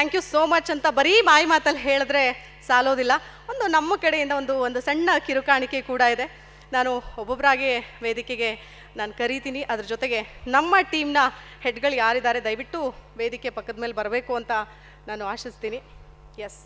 Thank you so much ಅಂತ ಬರೀ ಮಾಯಿ ಮಾತಲ್ಲಿ ಹೇಳಿದ್ರೆ ಸಾಲೋದಿಲ್ಲ ಒಂದು ನಮ್ಮ ಕಡೆಯಿಂದ ಒಂದು ಒಂದು ಸಣ್ಣ ಕಿರುಕಾಣಿಕೆ ಕೂಡ ಇದೆ ನಾನು ಒಬ್ಬೊಬ್ಬರಾಗಿ ವೇದಿಕೆಗೆ ನಾನು ಕರೀತೀನಿ ಅದ್ರ ಜೊತೆಗೆ ನಮ್ಮ ಟೀಮ್ನ ಹೆಡ್ಗಳು ಯಾರಿದ್ದಾರೆ ದಯವಿಟ್ಟು ವೇದಿಕೆ ಪಕ್ಕದ ಮೇಲೆ ಬರಬೇಕು ಅಂತ ನಾನು ಆಶಿಸ್ತೀನಿ ಎಸ್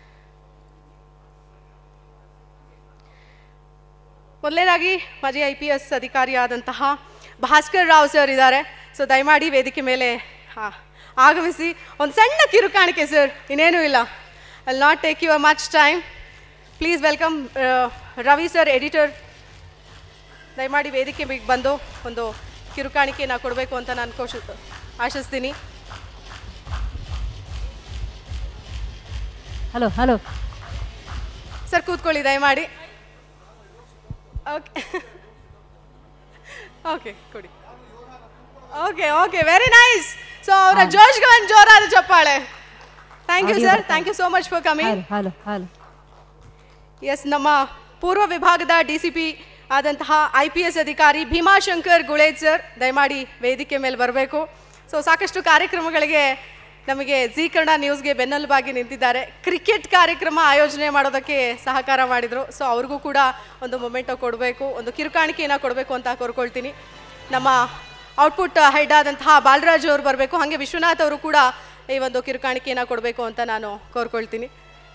ಮೊದಲನೇದಾಗಿ ಮಾಜಿ ಐ ಪಿ ಎಸ್ ಅಧಿಕಾರಿಯಾದಂತಹ ಭಾಸ್ಕರ್ ರಾವ್ ಸರ್ ಇದ್ದಾರೆ ಸೊ ದಯಮಾಡಿ ವೇದಿಕೆ ಮೇಲೆ ಆ, ಆಗಮಿಸಿ ಒಂದು ಸಣ್ಣ ಕಿರುಕಾಣಿಕೆ ಸರ್ ಇನ್ನೇನೂ ಇಲ್ಲ I not take your much time please welcome Ravi sir editor ದಯಮಾಡಿ ವೇದಿಕೆ ಮೇಲೆ ಬಂದು ಒಂದು ಕಿರುಕಾಣಿಕೆನ ಕೊಡಬೇಕು ಅಂತ ನಾನು ಕೋಶ ಆಶಿಸ್ತೀನಿ ಹಲೋ ಹಲೋ ಸರ್ ಕೂತ್ಕೊಳ್ಳಿ ದಯಮಾಡಿ ಓಕೆ ಓಕೆ ಕೊಡಿ okay okay very nice so ಅವರ ಜೋಶ್ಗೆ ಒಂದು ಜೋರಾದ ಚಪ್ಪಾಳೆ thank you sir thank you so much for coming hello hello hello yes ನಮ್ಮ ಪೂರ್ವ ವಿಭಾಗದ ಡಿ ಸಿ ಪಿ ಆದಂತಹ ಐ ಪಿ ಎಸ್ ಅಧಿಕಾರಿ ಭೀಮಾಶಂಕರ್ ಗುಳೇಜ್ ಸರ್ ದಯಮಾಡಿ ವೇದಿಕೆ ಮೇಲೆ ಬರಬೇಕು ಸೊ ಸಾಕಷ್ಟು ಕಾರ್ಯಕ್ರಮಗಳಿಗೆ ನಮಗೆ ಜಿ ಕನ್ನಡ ನ್ಯೂಸ್ಗೆ ಬೆನ್ನೆಲುಬಾಗಿ ನಿಂತಿದ್ದಾರೆ ಕ್ರಿಕೆಟ್ ಕಾರ್ಯಕ್ರಮ ಆಯೋಜನೆ ಮಾಡೋದಕ್ಕೆ ಸಹಕಾರ ಮಾಡಿದರು ಸೊ ಅವ್ರಿಗೂ ಕೂಡ ಒಂದು ಮೊಮೆಂಟೋ ಕೊಡಬೇಕು ಒಂದು ಕಿರುಕಾಣಿಕೆಯನ್ನು ಕೊಡಬೇಕು ಅಂತ ಕೋರ್ಕೊಳ್ತೀನಿ ನಮ್ಮ ಔಟ್ಪುಟ್ ಹೆಡ್ ಆದಂತಹ ಬಾಲರಾಜ್ ಅವರು ಬರಬೇಕು ಹಾಗೆ ವಿಶ್ವನಾಥ್ ಅವರು ಕೂಡ ಈ ಒಂದು ಕಿರುಕಾಣಿಕೆಯನ್ನು ಕೊಡಬೇಕು ಅಂತ ನಾನು ಕೋರ್ಕೊಳ್ತೀನಿ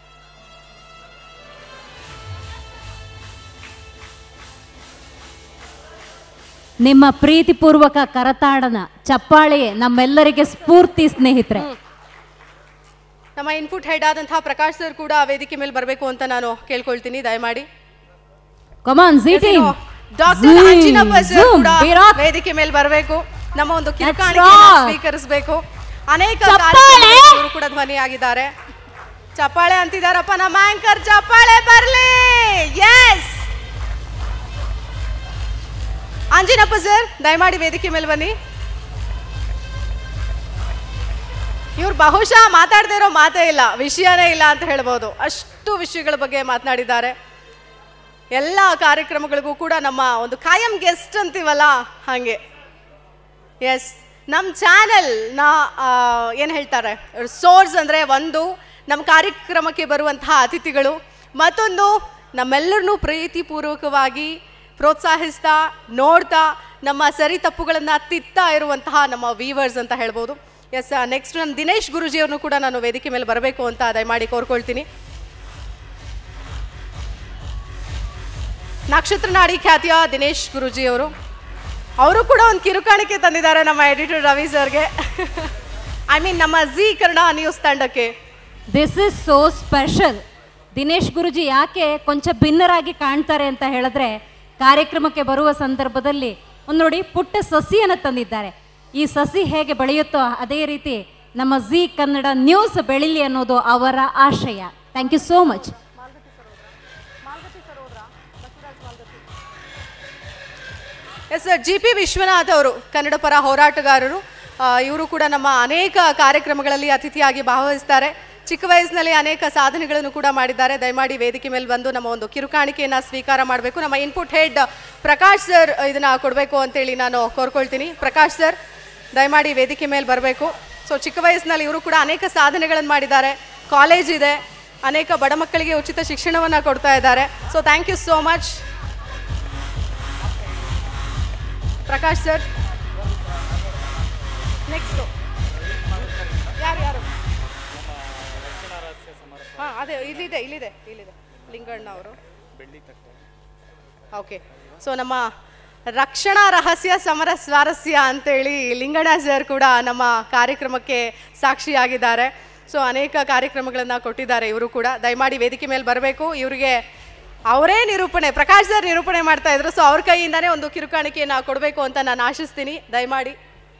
ನಿಮ್ಮ ಪ್ರೀತಿಪೂರ್ವಕ ಕರತಾಡನ ಚಪ್ಪಾಳೆ ನಮ್ಮೆಲ್ಲರಿಗೆ ಸ್ಫೂರ್ತಿ ಸ್ನೇಹಿತರೆ ನಮ್ಮ ಇನ್ಪುಟ್ ಹೆಡ್ ಆದಂತಹ ಪ್ರಕಾಶ್ ಸರ್ ಕೂಡ ವೇದಿಕೆ ಮೇಲೆ ಬರಬೇಕು ಅಂತ ನಾನು ಕೇಳ್ಕೊಳ್ತೀನಿ ದಯಮಾಡಿ come on Zee team doctor Anjinappa sir ಕೂಡ ವಿರಾಟ್ ವೇದಿಕೆ ಮೇಲೆ ಬರಬೇಕು ನಮ್ಮ ಒಂದು rock. ಕಿರುಕಾಣಿಕೆ ಸ್ವೀಕರಿಸಬೇಕು ಅನೇಕ ಚಪ್ಪಾಳೆ! ಕಾರ್ಯಕ್ರಮಗಳಲ್ಲಿ ಇವರು ಕೂಡ ಧ್ವನಿಯಾಗಿದ್ದಾರೆ ಚಪ್ಪಾಳೆ ಅಂತಿದಾರಪ್ಪ ನಮ್ಮ ಆಂಕರ್ ಚಪ್ಪಾಳೆ ಬರ್ಲಿ ಎಸ್ ಅಂಜಿನಪ್ಪ ಸರ್ ದಯಮಾಡಿ ವೇದಿಕೆ ಮೇಲೆ ಬನ್ನಿ ಇವ್ರು ಬಹುಶಃ ಮಾತಾಡದೇ ಇರೋ ಮಾತೇ ಇಲ್ಲ ವಿಷಯನೇ ಇಲ್ಲ ಅಂತ ಹೇಳ್ಬೋದು ಅಷ್ಟು ವಿಷಯಗಳ ಬಗ್ಗೆ ಮಾತನಾಡಿದ್ದಾರೆ ಎಲ್ಲ ಕಾರ್ಯಕ್ರಮಗಳಿಗೂ ಕೂಡ ನಮ್ಮ ಒಂದು ಕಾಯಂ ಗೆಸ್ಟ್ ಅಂತೀವಲ್ಲ ಹಾಗೆ ಎಸ್ ನಮ್ಮ ಚಾನೆಲ್ನ ಏನು ಹೇಳ್ತಾರೆ ಸೋರ್ಸ್ ಅಂದರೆ ಒಂದು ನಮ್ಮ ಕಾರ್ಯಕ್ರಮಕ್ಕೆ ಬರುವಂತಹ ಅತಿಥಿಗಳು ಮತ್ತೊಂದು ನಮ್ಮೆಲ್ಲರನ್ನೂ ಪ್ರೀತಿಪೂರ್ವಕವಾಗಿ ಪ್ರೋತ್ಸಾಹಿಸ್ತಾ ನೋಡ್ತಾ ನಮ್ಮ ಸರಿ ತಪ್ಪುಗಳನ್ನು ತಿತ್ತಾ ಇರುವಂತಹ ನಮ್ಮ ವೀವರ್ಸ್ ಅಂತ ಹೇಳ್ಬೋದು ಎಸ್ ನೆಕ್ಸ್ಟ್ ನಾನು ದಿನೇಶ್ ಗುರುಜಿಯವ್ರನ್ನು ಕೂಡ ನಾನು ವೇದಿಕೆ ಮೇಲೆ ಬರಬೇಕು ಅಂತ ದಯಮಾಡಿ ಕೋರ್ಕೊಳ್ತೀನಿ ನಕ್ಷತ್ರ ನಾಡಿ ಖ್ಯಾತಿಯ ದಿನೇಶ್ ಗುರುಜಿ ಅವರು ಅವರು ಕೂಡ ಒಂದು ಕಿರುಕಾಣಿಕೆ ತಂದಿದ್ದಾರೆ ನಮ್ಮ ಎಡಿಟರ್ ರವಿ ಸರ್ಗೆ ಐ ಮೀನ್ ನಮ್ಮ ಜಿ ಕನ್ನಡ ನ್ಯೂಸ್ ತಂಡಕ್ಕೆ this is so special Dinesh Guruji ಯಾಕೆ ಕೊಂಚ ಭಿನ್ನರಾಗಿ ಕಾಣ್ತಾರೆ ಅಂತ ಹೇಳಿದ್ರೆ ಕಾರ್ಯಕ್ರಮಕ್ಕೆ ಬರುವ ಸಂದರ್ಭದಲ್ಲಿ ಒಂದು ನೋಡಿ ಪುಟ್ಟ ಸಸಿಯನ್ನು ತಂದಿದ್ದಾರೆ ಈ ಸಸಿ ಹೇಗೆ ಬೆಳೆಯುತ್ತೋ ಅದೇ ರೀತಿ ನಮ್ಮ ಜಿ ಕನ್ನಡ ನ್ಯೂಸ್ ಬೆಳಿಲಿ ಅನ್ನೋದು ಅವರ ಆಶಯ thank you so much yes sir G P Vishwanath ಅವರು ಕನ್ನಡ ಪರ ಹೋರಾಟಗಾರರು ಇವರು ಕೂಡ ನಮ್ಮ ಅನೇಕ ಕಾರ್ಯಕ್ರಮಗಳಲ್ಲಿ ಅತಿಥಿಯಾಗಿ ಭಾಗವಹಿಸ್ತಾರೆ ಚಿಕ್ಕ ವಯಸ್ಸಿನಲ್ಲಿ ಅನೇಕ ಸಾಧನೆಗಳನ್ನು ಕೂಡ ಮಾಡಿದ್ದಾರೆ ದಯಮಾಡಿ ವೇದಿಕೆ ಮೇಲೆ ಬಂದು ನಮ್ಮ ಒಂದು ಕಿರುಕಾಣಿಕೆಯನ್ನು ಸ್ವೀಕಾರ ಮಾಡಬೇಕು ನಮ್ಮ ಇನ್ಪುಟ್ ಹೆಡ್ ಪ್ರಕಾಶ್ ಸರ್ ಇದನ್ನ ಕೊಡಬೇಕು ಅಂತೇಳಿ ನಾನು ಕೋರ್ಕೊಳ್ತೀನಿ ಪ್ರಕಾಶ್ ಸರ್ ದಯಮಾಡಿ ವೇದಿಕೆ ಮೇಲೆ ಬರಬೇಕು ಸೊ ಚಿಕ್ಕ ವಯಸ್ಸಿನಲ್ಲಿ ಇವರು ಕೂಡ ಅನೇಕ ಸಾಧನೆಗಳನ್ನು ಮಾಡಿದ್ದಾರೆ ಕಾಲೇಜ್ ಇದೆ ಅನೇಕ ಬಡ ಮಕ್ಕಳಿಗೆ ಉಚಿತ ಶಿಕ್ಷಣವನ್ನು ಕೊಡ್ತಾ ಇದ್ದಾರೆ so thank you so much Prakash sir next ಯಾರು ಯಾರು ಹಾಂ ಅದೇ ಇಲ್ಲಿದೆ ಇಲ್ಲಿದೆ ಇಲ್ಲಿದೆ ಲಿಂಗಣ್ಣ ಅವರು ಓಕೆ ಸೊ ನಮ್ಮ ರಕ್ಷಣಾ ರಹಸ್ಯ ಸಮರ ಸ್ವಾರಸ್ಯ ಅಂತೇಳಿ ಲಿಂಗಣ್ಣ ಸರ್ ಕೂಡ ನಮ್ಮ ಕಾರ್ಯಕ್ರಮಕ್ಕೆ ಸಾಕ್ಷಿಯಾಗಿದ್ದಾರೆ ಸೊ ಅನೇಕ ಕಾರ್ಯಕ್ರಮಗಳನ್ನು ಕೊಟ್ಟಿದ್ದಾರೆ ಇವರು ಕೂಡ ದಯಮಾಡಿ ವೇದಿಕೆ ಮೇಲೆ ಬರಬೇಕು ಇವರಿಗೆ ಅವರೇ ನಿರೂಪಣೆ ಪ್ರಕಾಶ್ ಸರ್ ನಿರೂಪಣೆ ಮಾಡ್ತಾ ಇದ್ರು ಸೊ ಅವ್ರ ಕೈಯಿಂದಾನೇ ಒಂದು ಕಿರುಕಾಣಿಕೆಯನ್ನು ಕೊಡಬೇಕು ಅಂತ ನಾನು ಆಶಿಸ್ತೀನಿ ದಯಮಾಡಿ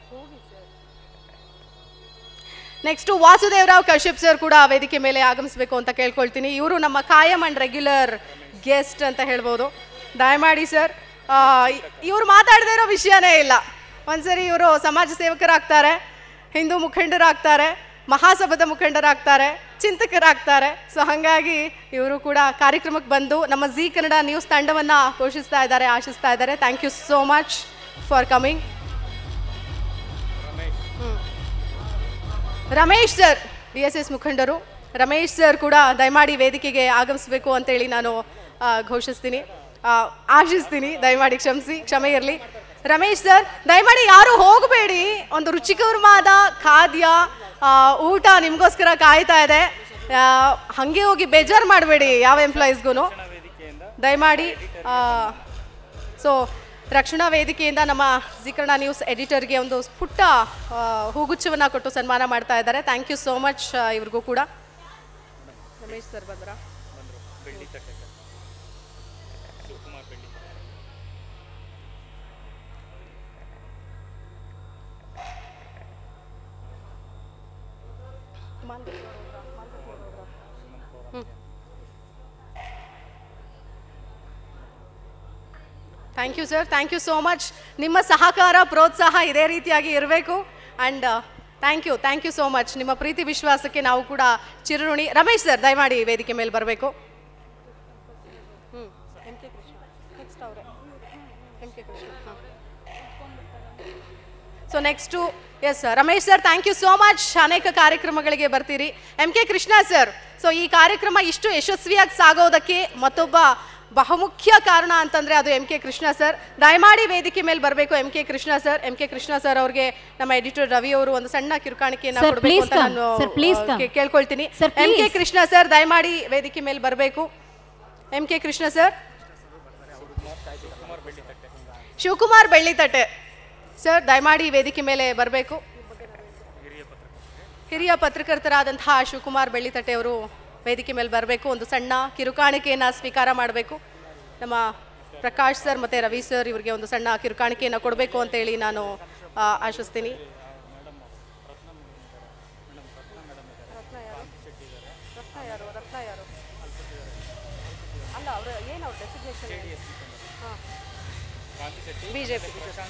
ನೆಕ್ಸ್ಟು ವಾಸುದೇವರಾವ್ ಕಶ್ಯಪ್ ಸರ್ ಕೂಡ ವೇದಿಕೆ ಮೇಲೆ ಆಗಮಿಸಬೇಕು ಅಂತ ಕೇಳ್ಕೊಳ್ತೀನಿ ಇವರು ನಮ್ಮ ಕಾಯಂ ಅಂಡ್ ರೆಗ್ಯುಲರ್ ಗೆಸ್ಟ್ ಅಂತ ಹೇಳ್ಬೋದು ದಯಮಾಡಿ ಸರ್ ಇವರು ಮಾತಾಡದೇ ಇರೋ ವಿಷಯನೇ ಇಲ್ಲ ಒಂದ್ಸರಿ ಇವರು ಸಮಾಜ ಸೇವಕರಾಗ್ತಾರೆ ಹಿಂದೂ ಮುಖಂಡರಾಗ್ತಾರೆ ಮಹಾಸಭಾದ ಮುಖಂಡರಾಗ್ತಾರೆ ಚಿಂತಕರಾಗ್ತಾರೆ ಸೊ ಹಾಗಾಗಿ ಇವರು ಕೂಡ ಕಾರ್ಯಕ್ರಮಕ್ಕೆ ಬಂದು ನಮ್ಮ ಜಿ ಕನ್ನಡ ನ್ಯೂಸ್ ತಂಡವನ್ನು ಪೋಷಿಸ್ತಾ ಇದ್ದಾರೆ ಆಶಿಸ್ತಾ ಇದ್ದಾರೆ thank you so much for coming Ramesh sir D S S ಮುಖಂಡರು ರಮೇಶ್ ಸರ್ ಕೂಡ ದಯಮಾಡಿ ವೇದಿಕೆಗೆ ಆಗಮಿಸಬೇಕು ಅಂತೇಳಿ ನಾನು ಆ, ಘೋಷಿಸ್ತೀನಿ ಆ, ಆಶಿಸ್ತೀನಿ ದಯಮಾಡಿ ಕ್ಷಮಿಸಿ ಕ್ಷಮೆ ಇರಲಿ ರಮೇಶ್ ಸರ್ ದಯಮಾಡಿ ಯಾರು ಹೋಗಬೇಡಿ ಒಂದು ರುಚಿಕರವಾದ ಖಾದ್ಯ ಆ, ಊಟ ನಿಮಗೋಸ್ಕರ ಕಾಯ್ತಾ ಇದೆ ಆ, ಹಂಗೆ ಹೋಗಿ ಬೇಜಾರು ಮಾಡಬೇಡಿ ಯಾವ ಎಂಪ್ಲಾಯೀಸ್ಗೂ ದಯಮಾಡಿ ಸೊ ರಕ್ಷಣಾ ವೇದಿಕೆಯಿಂದ ನಮ್ಮ ಜೀಕರಣ ನ್ಯೂಸ್ ಎಡಿಟರ್ಗೆ ಒಂದು ಪುಟ್ಟ ಆ, ಹೂಗುಚ್ಛವನ್ನು ಕೊಟ್ಟು ಸನ್ಮಾನ ಮಾಡ್ತಾ ಇದ್ದಾರೆ ಥ್ಯಾಂಕ್ ಯು ಸೋ ಮಚ್ ಇವ್ರಿಗೂ ಕೂಡ ರಮೇಶ್ ಸರ್ ಬಂದ್ರಾ thank you sir thank you so much ನಿಮ್ಮ ಸಹಕಾರ ಪ್ರೋತ್ಸಾಹ ಇದೇ ರೀತಿಯಾಗಿ ಇರಬೇಕು and thank you thank you so much ನಿಮ್ಮ ಪ್ರೀತಿ ವಿಶ್ವಾಸಕ್ಕೆ ನಾವು ಕೂಡ ಚಿರಋಣಿ ರಮೇಶ್ ಸರ್ ದಯಮಾಡಿ ವೇದಿಕೆ ಮೇಲೆ ಬರಬೇಕು so next yes Ramesh sir thank you so much ಅನೇಕ ಕಾರ್ಯಕ್ರಮಗಳಿಗೆ ಬರ್ತೀರಿ M K Krishna sir so ಈ ಕಾರ್ಯಕ್ರಮ ಇಷ್ಟು ಯಶಸ್ವಿಯಾಗಿ ಸಾಗೋದಕ್ಕೆ ಮತ್ತೊಬ್ಬ ಬಹುಮುಖ್ಯ ಕಾರಣ ಅಂತಂದ್ರೆ ಅದು ಎಂ ಕೆ ಕೃಷ್ಣ ಸರ್ ದಯಮಾಡಿ ವೇದಿಕೆ ಮೇಲೆ ಬರಬೇಕು M K Krishna sir M K Krishna sir ಅವ್ರಿಗೆ ನಮ್ಮ ಎಡಿಟರ್ ರವಿ ಅವರು ಒಂದು ಸಣ್ಣ ಕಿರುಕಾಣಿಕೆಯನ್ನ Sir, ಕೊಡಬೇಕು please ಅಂತ come. ನಾನು Sir, please ಆ, come. ಕೇ- ಕೇಳ್ಕೊಳ್ತೀನಿ Sir, M K please. Krishna sir ದಯಮಾಡಿ ವೇದಿಕೆ ಮೇಲೆ ಬರಬೇಕು M K Krishna sir Shivakumar ಬೆಳ್ಳಿತಟ್ಟೆ ಸರ್ ದಯಮಾಡಿ ವೇದಿಕೆ ಮೇಲೆ ಬರಬೇಕು ಹಿರಿಯ ಪತ್ರಕರ್ತರಾದಂತಹ ಶಿವಕುಮಾರ್ ಬೆಳ್ಳಿತಟ್ಟೆ ಅವರು ವೇದಿಕೆ ಮೇಲೆ ಬರಬೇಕು ಒಂದು ಸಣ್ಣ ಕಿರುಕಾಣಿಕೆಯನ್ನು ಸ್ವೀಕಾರ ಮಾಡಬೇಕು ನಮ್ಮ ಪ್ರಕಾಶ್ ಸರ್ ಮತ್ತು ರವಿ ಸರ್ ಇವರಿಗೆ ಒಂದು ಸಣ್ಣ ಕಿರುಕಾಣಿಕೆಯನ್ನು ಕೊಡಬೇಕು ಅಂತೇಳಿ ನಾನು ಆ, ಆಶಿಸ್ತೀನಿ ಅಲ್ಲ ಅವರು ಏನು ಅವ್ರ ಡೆಸಿಗ್ನೇಷನ್ ಬಿಜೆಪಿ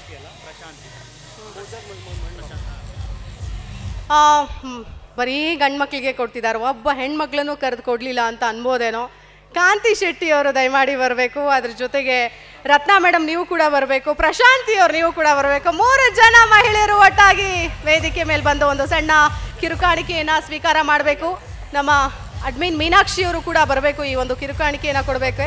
ಬರೀ ಗಂಡು ಮಕ್ಕಳಿಗೆ ಕೊಡ್ತಿದ್ದಾರೆ ಒಬ್ಬ ಹೆಣ್ಮಕ್ಳನ್ನು ಕರೆದು ಕೊಡಲಿಲ್ಲ ಅಂತ ಅನ್ಬೋದೇನೋ ಕಾಂತಿ ಶೆಟ್ಟಿ ಅವರು ದಯಮಾಡಿ ಬರಬೇಕು ಅದ್ರ ಜೊತೆಗೆ ರತ್ನಾ ಮೇಡಮ್ ನೀವು ಕೂಡ ಬರಬೇಕು ಪ್ರಶಾಂತಿ ಅವ್ರು ನೀವು ಕೂಡ ಬರಬೇಕು ಮೂರು ಜನ ಮಹಿಳೆಯರು ಒಟ್ಟಾಗಿ ವೇದಿಕೆ ಮೇಲೆ ಬಂದು ಒಂದು ಸಣ್ಣ ಕಿರುಕಾಣಿಕೆಯನ್ನು ಸ್ವೀಕಾರ ಮಾಡಬೇಕು ನಮ್ಮ ಅಡ್ಮಿನ್ ಮೀನಾಕ್ಷಿ ಅವರು ಕೂಡ ಬರಬೇಕು ಈ ಒಂದು ಕಿರುಕಾಣಿಕೆಯನ್ನು ಕೊಡಬೇಕು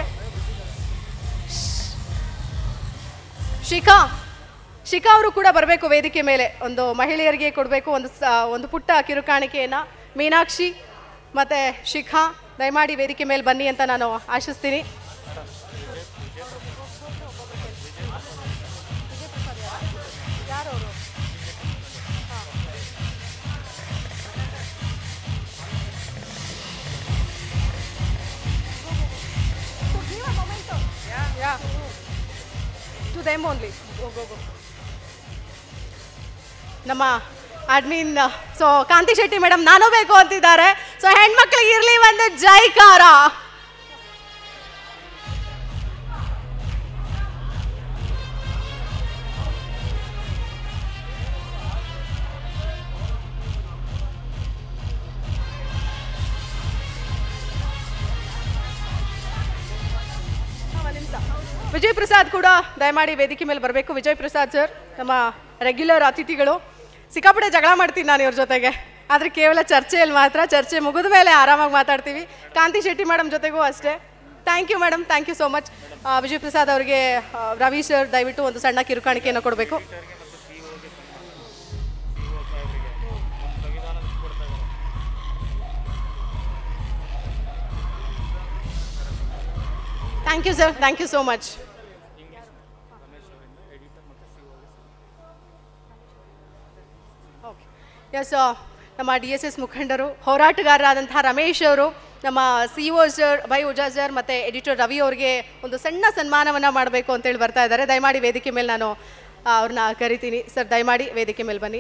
ಶಿಖಾ ಶಿಖಾ ಅವರು ಕೂಡ ಬರಬೇಕು ವೇದಿಕೆ ಮೇಲೆ ಒಂದು ಮಹಿಳೆಯರಿಗೆ ಕೊಡಬೇಕು ಒಂದು ಸ ಒಂದು ಪುಟ್ಟ ಕಿರುಕಾಣಿಕೆಯನ್ನು ಮೀನಾಕ್ಷಿ ಮತ್ತು ಶಿಖಾ ದಯಮಾಡಿ ವೇದಿಕೆ ಮೇಲೆ ಬನ್ನಿ ಅಂತ ನಾನು ಆಶಿಸ್ತೀನಿ ಟು ದೆಮ್ ಓನ್ಲಿ ನಮ್ಮ admin so Kanti Shetty madam ನಾನು ಬೇಕು ಅಂತಿದ್ದಾರೆ ಸೊ ಹೆಣ್ಮಕ್ಳಿಗೆ ಇರಲಿ ಒಂದು ಜೈಕಾರ ವಿಜಯ್ ಪ್ರಸಾದ್ ಕೂಡ ದಯಮಾಡಿ ವೇದಿಕೆ ಮೇಲೆ ಬರಬೇಕು ವಿಜಯ್ ಪ್ರಸಾದ್ ಸರ್ ನಮ್ಮ ರೆಗ್ಯುಲರ್ ಅತಿಥಿಗಳು ಸಿಕ್ಕಾಪಟ್ಟೆ ಜಗಳ ಮಾಡ್ತೀನಿ ನಾನು ಇವ್ರ ಜೊತೆಗೆ ಆದರೆ ಕೇವಲ ಚರ್ಚೆಯಲ್ಲಿ ಮಾತ್ರ ಚರ್ಚೆ ಮುಗಿದ ಮೇಲೆ ಆರಾಮಾಗಿ ಮಾತಾಡ್ತೀವಿ ಕಾಂತಿ ಶೆಟ್ಟಿ ಮೇಡಮ್ ಜೊತೆಗೂ ಅಷ್ಟೇ thank you madam thank you so much Vijay Prasad ಅವರಿಗೆ ಆ, ರವಿ ಸರ್ ದಯವಿಟ್ಟು ಒಂದು ಸಣ್ಣ ಕಿರುಕಾಣಿಕೆಯನ್ನು ಕೊಡಬೇಕು thank you sir thank you so much okay yes ನಮ್ಮ ಡಿ ಎಸ್ ಎಸ್ ಮುಖಂಡರು ಹೋರಾಟಗಾರರಾದಂತಹ ರಮೇಶ್ ಅವರು ನಮ್ಮ ಸಿ ಒ ಸರ್ ಬೈ ಉಜಾ ಸರ್ ಮತ್ತು ಎಡಿಟರ್ ರವಿ ಅವರಿಗೆ ಒಂದು ಸಣ್ಣ ಸನ್ಮಾನವನ್ನು ಮಾಡಬೇಕು ಅಂತೇಳಿ ಬರ್ತಾ ಇದ್ದಾರೆ ದಯಮಾಡಿ ವೇದಿಕೆ ಮೇಲೆ ನಾನು ಆ, ಅವ್ರನ್ನ ಕರಿತೀನಿ ಸರ್ ದಯಮಾಡಿ ವೇದಿಕೆ ಮೇಲೆ ಬನ್ನಿ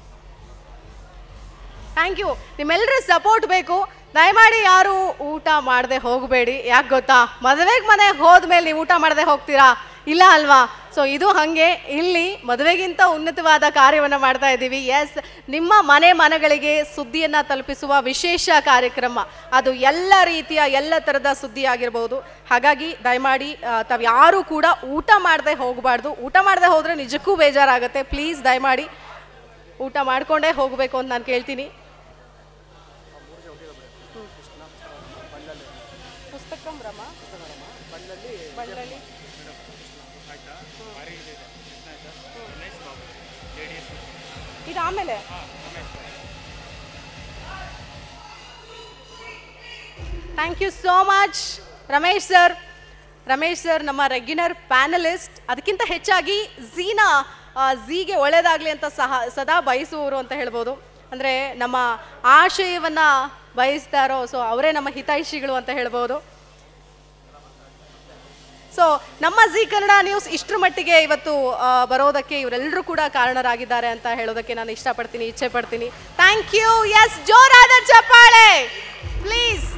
ಥ್ಯಾಂಕ್ ಯು ನಿಮ್ಮೆಲ್ಲರ ಸಪೋರ್ಟ್ ಬೇಕು ದಯಮಾಡಿ ಯಾರು ಊಟ ಮಾಡದೆ ಹೋಗಬೇಡಿ ಯಾಕೆ ಗೊತ್ತಾ ಮದುವೆಗೆ ಮನೆಗೆ ಹೋದ್ಮೇಲೆ ನೀವು ಊಟ ಮಾಡದೆ ಹೋಗ್ತೀರಾ ಇಲ್ಲ ಅಲ್ವಾ ಸೊ ಇದು ಹಾಗೆ ಇಲ್ಲಿ ಮದುವೆಗಿಂತ ಉನ್ನತವಾದ ಕಾರ್ಯವನ್ನು ಮಾಡ್ತಾ ಇದ್ದೀವಿ ಎಸ್ ನಿಮ್ಮ ಮನೆ ಮನೆಗಳಿಗೆ ಸುದ್ದಿಯನ್ನು ತಲುಪಿಸುವ ವಿಶೇಷ ಕಾರ್ಯಕ್ರಮ ಅದು ಎಲ್ಲ ರೀತಿಯ ಎಲ್ಲ ಥರದ ಸುದ್ದಿ ಆಗಿರ್ಬೋದು ಹಾಗಾಗಿ ದಯಮಾಡಿ ಆ, ತಾವು ಯಾರೂ ಕೂಡ ಊಟ ಮಾಡದೆ ಹೋಗಬಾರ್ದು ಊಟ ಮಾಡದೆ ಹೋದರೆ ನಿಜಕ್ಕೂ ಬೇಜಾರಾಗುತ್ತೆ ಪ್ಲೀಸ್ ದಯಮಾಡಿ ಊಟ ಮಾಡ್ಕೊಂಡೇ ಹೋಗಬೇಕು ಅಂತ ನಾನು ಕೇಳ್ತೀನಿ ಪುಸ್ತಕಂ ರಮ ಬಂದಲ್ಲಿ ಬಳ್ಳಳ್ಳಿ ಆಯ್ತಾ ಭಾರಿ ಇದೆ ಕೃಷ್ಣ ಆಯ್ತಾ Ramesh Babu J D S ಇದು ಆಮೇಲೆ ಹಾಂ Ramesh Babu thank you so much Ramesh sir Ramesh sir ನಮ್ಮ ರೆಗ್ಯುಲರ್ ಪ್ಯಾನಲಿಸ್ಟ್ ಅದಕ್ಕಿಂತ ಹೆಚ್ಚಾಗಿ ಝೀನಾ ಝೀಗೆ ಒಳ್ಳೇದಾಗಲಿ ಅಂತ ಸಹ ಸದಾ ಬಯಸುವವರು ಅಂತ ಹೇಳ್ಬೋದು ಅಂದರೆ ನಮ್ಮ ಆಶಯವನ್ನು ಬಯಸ್ತಾರೋ ಸೊ ಅವರೇ ನಮ್ಮ ಹಿತೈಷಿಗಳು ಅಂತ ಹೇಳ್ಬೋದು ಸೊ ನಮ್ಮ ಜಿ ಕನ್ನಡ ನ್ಯೂಸ್ ಇಷ್ಟರ ಮಟ್ಟಿಗೆ ಇವತ್ತು ಆ, ಬರೋದಕ್ಕೆ ಇವರೆಲ್ಲರೂ ಕೂಡ ಕಾರಣರಾಗಿದ್ದಾರೆ ಅಂತ ಹೇಳೋದಕ್ಕೆ ನಾನು ಇಷ್ಟಪಡ್ತೀನಿ ಇಚ್ಛೆ ಪಡ್ತೀನಿ ಥ್ಯಾಂಕ್ ಯು ಎಸ್ ಜೋರಾದ ಚಪ್ಪಾಳೆ ಪ್ಲೀಸ್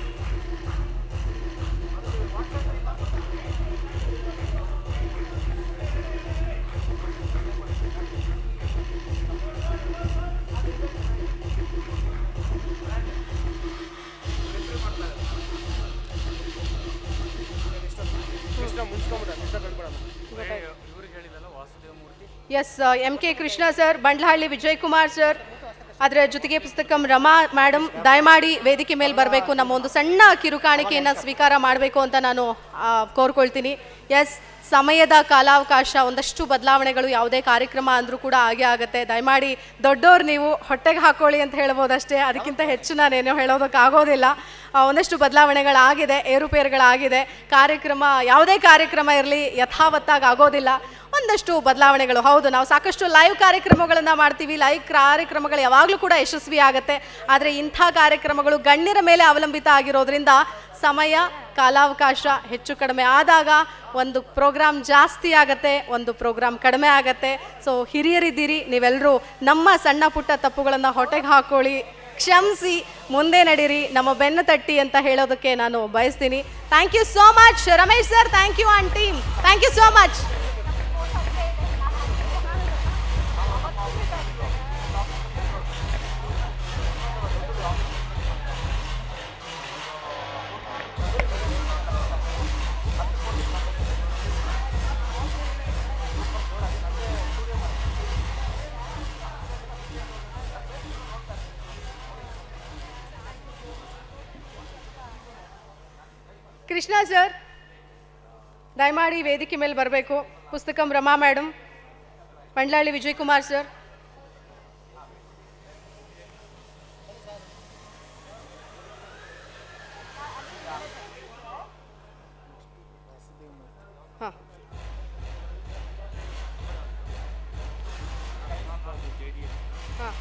ಕೃಷ್ಣ ಮುನ್ಸ್ಕೊಂಬಿಡ ಕೃಷ್ಣ ಕಂಡ್ಬಿಡೋಣ ಇವ್ರಿಗೆ ಹೇಳಿದಲ್ಲ Vasudeva Murthy yes M K Krishna sir Bandlahalli Vijay Kumar sir ಅದರ ಜೊತೆಗೆ ಪುಸ್ತಕಂ ರಮಾ ಮೇಡಮ್ ದಯಮಾಡಿ ವೇದಿಕೆ ಮೇಲೆ ಬರಬೇಕು ನಮ್ಮ ಒಂದು ಸಣ್ಣ ಕಿರುಕಾಣಿಕೆಯನ್ನು ಸ್ವೀಕಾರ ಮಾಡಬೇಕು ಅಂತ ನಾನು ಆ, ಕೋರ್ಕೊಳ್ತೀನಿ ಎಸ್ ಸಮಯದ ಕಾಲಾವಕಾಶ ಒಂದಷ್ಟು ಬದಲಾವಣೆಗಳು ಯಾವುದೇ ಕಾರ್ಯಕ್ರಮ ಅಂದರೂ ಕೂಡ ಹಾಗೆ ಆಗುತ್ತೆ ದಯಮಾಡಿ ದೊಡ್ಡವ್ರು ನೀವು ಹೊಟ್ಟೆಗೆ ಹಾಕೊಳ್ಳಿ ಅಂತ ಹೇಳ್ಬೋದಷ್ಟೇ ಅದಕ್ಕಿಂತ ಹೆಚ್ಚು ನಾನೇನು ಹೇಳೋದಕ್ಕಾಗೋದಿಲ್ಲ ಆ, ಒಂದಷ್ಟು ಬದಲಾವಣೆಗಳಾಗಿದೆ ಏರುಪೇರುಗಳಾಗಿದೆ ಕಾರ್ಯಕ್ರಮ ಯಾವುದೇ ಕಾರ್ಯಕ್ರಮ ಇರಲಿ ಯಥಾವತ್ತಾಗಿ ಆಗೋದಿಲ್ಲ ಒಂದಷ್ಟು ಬದಲಾವಣೆಗಳು ಹೌದು ನಾವು ಸಾಕಷ್ಟು ಲೈವ್ ಕಾರ್ಯಕ್ರಮಗಳನ್ನು ಮಾಡ್ತೀವಿ ಲೈವ್ ಕಾರ್ಯಕ್ರಮಗಳು ಯಾವಾಗಲೂ ಕೂಡ ಯಶಸ್ವಿ ಆಗುತ್ತೆ ಆದರೆ ಇಂಥ ಕಾರ್ಯಕ್ರಮಗಳು ಗಣ್ಯರ ಮೇಲೆ ಅವಲಂಬಿತ ಆಗಿರೋದ್ರಿಂದ ಸಮಯ ಕಾಲಾವಕಾಶ ಹೆಚ್ಚು ಕಡಿಮೆ ಆದಾಗ ಒಂದು ಪ್ರೋಗ್ರಾಮ್ ಜಾಸ್ತಿ ಆಗತ್ತೆ ಒಂದು ಪ್ರೋಗ್ರಾಮ್ ಕಡಿಮೆ ಆಗತ್ತೆ ಸೊ ಹಿರಿಯರಿದ್ದೀರಿ ನೀವೆಲ್ಲರೂ ನಮ್ಮ ಸಣ್ಣ ಪುಟ್ಟ ತಪ್ಪುಗಳನ್ನು ಹೊಟ್ಟೆಗೆ ಹಾಕೊಳ್ಳಿ ಕ್ಷಮಿಸಿ ಮುಂದೆ ನಡೀರಿ ನಮ್ಮ ಬೆನ್ನು ತಟ್ಟಿ ಅಂತ ಹೇಳೋದಕ್ಕೆ ನಾನು ಬಯಸ್ತೀನಿ thank you so much Ramesh sir thank you on team thank you so much Krishna sir ದಯಮಾಡಿ ವೇದಿಕೆ ಮೇಲೆ ಬರಬೇಕು ಪುಸ್ತಕಂ ರಮಾ ಮೇಡಮ್ ಬಂಡ್ಲಹಳ್ಳಿ ವಿಜಯ್ ಕುಮಾರ್ ಸರ್ ಹಾಂ ಹಾಂ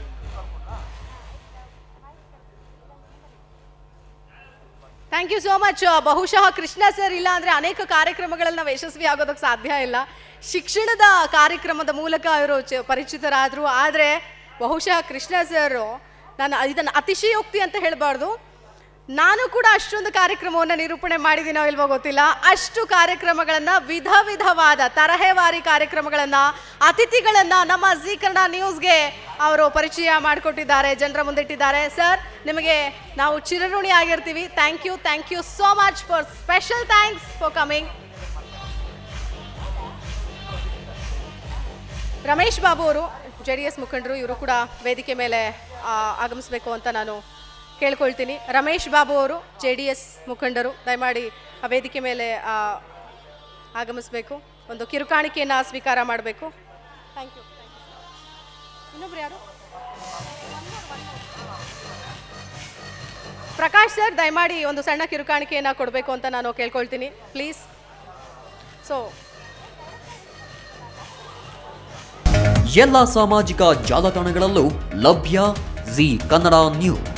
ಥ್ಯಾಂಕ್ ಯು ಸೋ ಮಚ್ ಬಹುಶಃ ಕೃಷ್ಣ ಸರ್ ಇಲ್ಲ ಅಂದರೆ ಅನೇಕ ಕಾರ್ಯಕ್ರಮಗಳಲ್ಲಿ ನಾವು ಯಶಸ್ವಿ ಆಗೋದಕ್ಕೆ ಸಾಧ್ಯ ಇಲ್ಲ ಶಿಕ್ಷಣದ ಕಾರ್ಯಕ್ರಮದ ಮೂಲಕ ಅವರು ಚ ಪರಿಚಿತರಾದರು ಆದರೆ ಬಹುಶಃ ಕೃಷ್ಣ ಸರ್ ನಾನು ಇದನ್ನು ಅತಿಶಯೋಕ್ತಿ ಅಂತ ಹೇಳಬಾರ್ದು ನಾನು ಕೂಡ ಅಷ್ಟೊಂದು ಕಾರ್ಯಕ್ರಮವನ್ನು ನಿರೂಪಣೆ ಮಾಡಿದ್ದೀನೋ ಇಲ್ವೋ ಗೊತ್ತಿಲ್ಲ ಅಷ್ಟು ಕಾರ್ಯಕ್ರಮಗಳನ್ನು ವಿಧ ವಿಧವಾದ ತರಹೇವಾರಿ ಕಾರ್ಯಕ್ರಮಗಳನ್ನು ಅತಿಥಿಗಳನ್ನು ನಮ್ಮ ಜಿ ಕನ್ನಡ ನ್ಯೂಸ್ಗೆ ಅವರು ಪರಿಚಯ ಮಾಡಿಕೊಟ್ಟಿದ್ದಾರೆ ಜನರ ಮುಂದಿಟ್ಟಿದ್ದಾರೆ ಸರ್ ನಿಮಗೆ ನಾವು ಚಿರಋಣಿ ಆಗಿರ್ತೀವಿ thank you thank you so much for special thanks for coming Ramesh Babu ಅವರು ಜೆ ಡಿ ಎಸ್ ಮುಖಂಡರು ಇವರು ಕೂಡ ವೇದಿಕೆ ಮೇಲೆ ಆ, ಆಗಮಿಸಬೇಕು ಅಂತ ನಾನು ಕೇಳ್ಕೊಳ್ತೀನಿ ರಮೇಶ್ ಬಾಬು ಅವರು ಜೆ ಡಿ ಎಸ್ ಮುಖಂಡರು ದಯಮಾಡಿ ಆ ವೇದಿಕೆ ಮೇಲೆ ಆ, ಆಗಮಿಸಬೇಕು ಒಂದು ಕಿರುಕಾಣಿಕೆಯನ್ನು ಸ್ವೀಕಾರ ಮಾಡಬೇಕು ಥ್ಯಾಂಕ್ ಯು ಇನ್ನೊಬ್ರು ಯಾರು ಪ್ರಕಾಶ್ ಸರ್ ದಯಮಾಡಿ ಒಂದು ಸಣ್ಣ ಕಿರುಕಾಣಿಕೆಯನ್ನು ಕೊಡಬೇಕು ಅಂತ ನಾನು ಕೇಳ್ಕೊಳ್ತೀನಿ ಪ್ಲೀಸ್ ಸೊ ಎಲ್ಲ ಸಾಮಾಜಿಕ ಜಾಲತಾಣಗಳಲ್ಲೂ ಲಭ್ಯ ಜಿ ಕನ್ನಡ ನ್ಯೂಸ್